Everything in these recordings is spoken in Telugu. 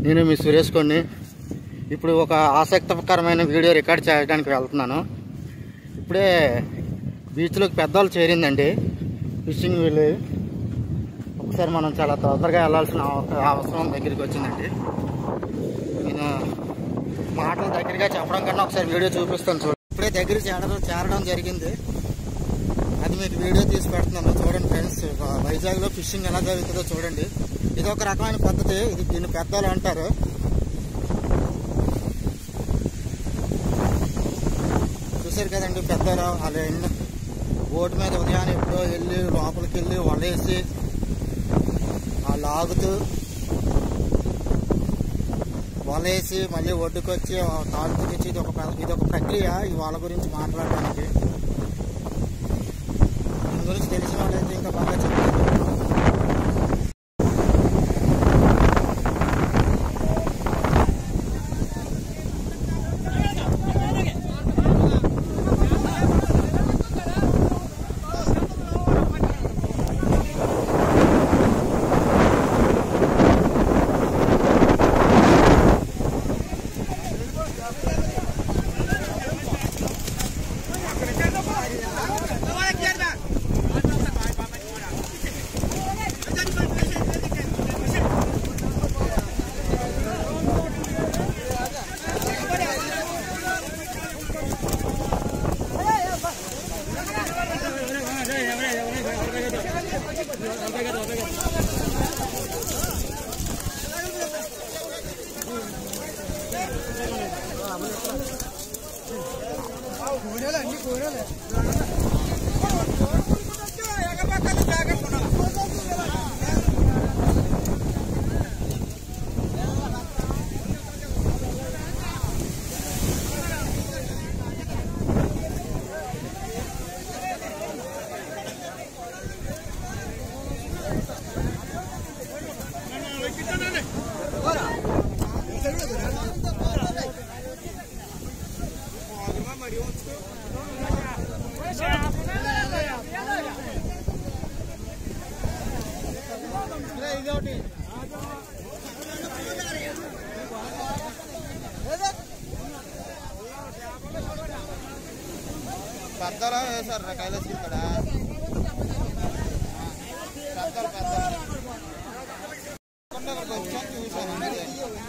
నేను మీ సురేష్ కొన్ని ఇప్పుడు ఒక ఆసక్తికరమైన వీడియో రికార్డ్ చేయడానికి వెళ్తున్నాను ఇప్పుడే బీచ్లోకి పెద్దవాళ్ళు చేరిందండి ఫిషింగ్ వెళ్ళి ఒకసారి మనం చాలా తొందరగా వెళ్ళాల్సిన అవ- అవసరం దగ్గరికి వచ్చిందండి నేను మాటలు దగ్గరగా చెప్పడం కన్నా ఒకసారి వీడియో చూపిస్తాను చూడండి ఇప్పుడే దగ్గర చేరడం చేరడం జరిగింది అది మీకు వీడియో తీసి పెడుతున్నాను చూడండి ఫ్రెండ్స్ వైజాగ్లో ఫిషింగ్ ఎలా జరుగుతుందో చూడండి ఇది ఒక రకమైన పద్ధతి ఇది దీన్ని పెద్దలు అంటారు చూసారు కదండి పెద్దలు వాళ్ళు ఎన్ని బోటు మీద ఉదయాన్నే ఎప్పుడో వెళ్ళి లోపలికి వెళ్ళి వలేసి వాళ్ళు ఆగుతూ వలేసి మళ్ళీ ఒడ్డుకొచ్చి తాడుకు తెచ్చి ఇది ఒక ప్ర- ఇది ఒక ప్రక్రియ ఈ వాళ్ళ గురించి మాట్లాడడానికి దీని గురించి తెలిసిన వాళ్ళైతే ఇంకా బాగా చెప్తారు పెద్దలో వేశారు కైలాస్ ఇక్కడ పెద్దలు పెద్దలు ఇక్కడికి వచ్చాను చూశాను అంతే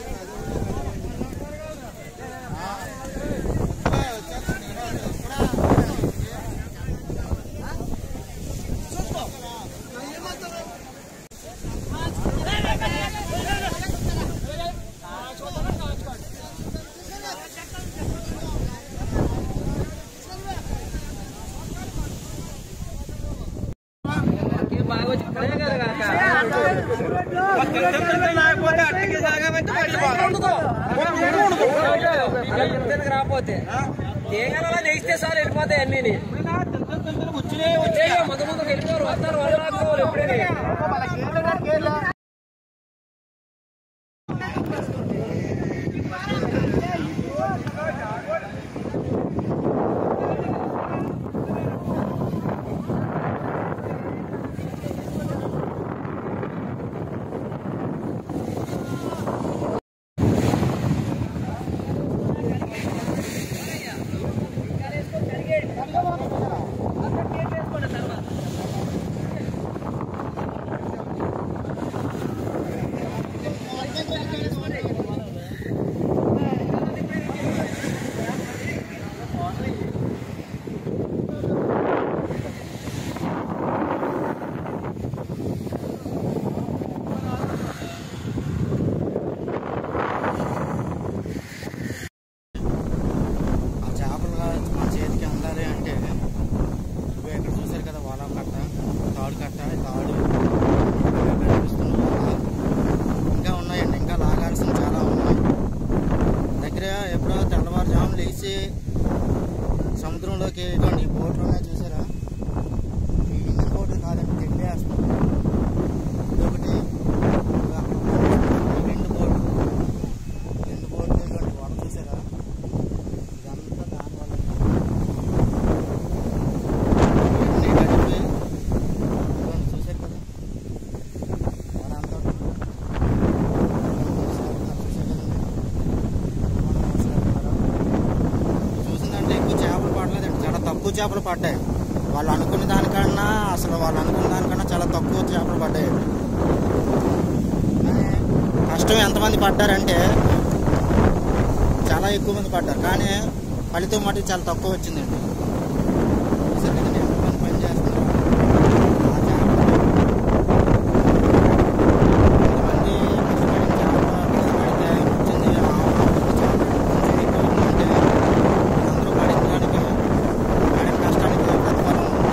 ఆ, ఇక్కడే వచ్చాను నేను. రాకపోతే ఏగల నేస్తే సార్ వెళ్ళిపోతాయి అన్ని ముందు ముందు వెళ్ళిపోరు వస్తారు వాళ్ళు రాకపోవాలి ఎప్పుడైనా ఆ చేపలు మన చేతికి అందాలి అంటే ఇప్పుడు ఇక్కడ చూసారు కదా వాలా కట్ట తాడు కట్ట తాడు ఇక్కడ కనిపిస్తున్న వాల. ఇంకా ఉన్నాయండి ఇంకా లాగాల్సిన చాలా ఉన్నాయి దగ్గర ఎప్పుడో తెల్లవారుజాము లేచి సముద్రంలోకి ఇదిగోండి ఈ బోట్లు ఉన్నాయి చూసారా ఈ ఇంజిన్ బోట్లు కాదండి తెప్పేస్తాం ఇదొకటి ఇదిగో ఈ రెండు బోట్లు రెండు బోట్లు ఇదిగోండి వాడ చూసారా ఇదంతా దానివల్ల ఇవన్నీ కలిపి ఇదిగోండి చూసారు కదా వాడంతా చేపలు పడ్డాయి వాళ్ళు అనుకున్న దానికన్నా అసలు వాళ్ళు అనుకున్న దానికన్నా చాలా తక్కువ చేపలు పడ్డాయి కానీ కష్టం ఎంతమంది పడ్డారంటే చాలా ఎక్కువ మంది పడ్డారు కానీ ఫలితం మటుకు చాలా తక్కువ వచ్చిందండి చూసారు కదండి ఎంతమంది పని చేస్తున్నారు ఆ చేపలు కొంతమంది కష్టపడి చేప కష్టపడితే వచ్చింది ఆ చేప కొంచెం ఎక్కువ ఉందంటే అందరూ పడిన దానికి పడిన కష్టానికి ప్రతిఫలం ఉంది.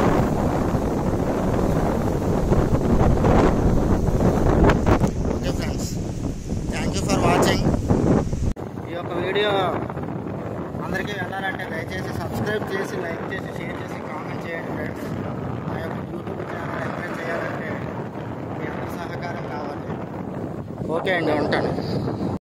Okay friends thank you for watching ఈ యొక్క వీడియో అందరికీ వెళ్ళాలంటే దయచేసి సబ్స్క్రైబ్ చేసి లైక్ చేసి షేర్ చేసి కామెంట్ చేయండి ఫ్రెండ్స్ నా యొక్క యూట్యూబ్ ఛానల్ ఎంకరేజ్ చేయాలంటే మీ అందరి సహకారం కావాలి ఓకే అండి ఉంటాను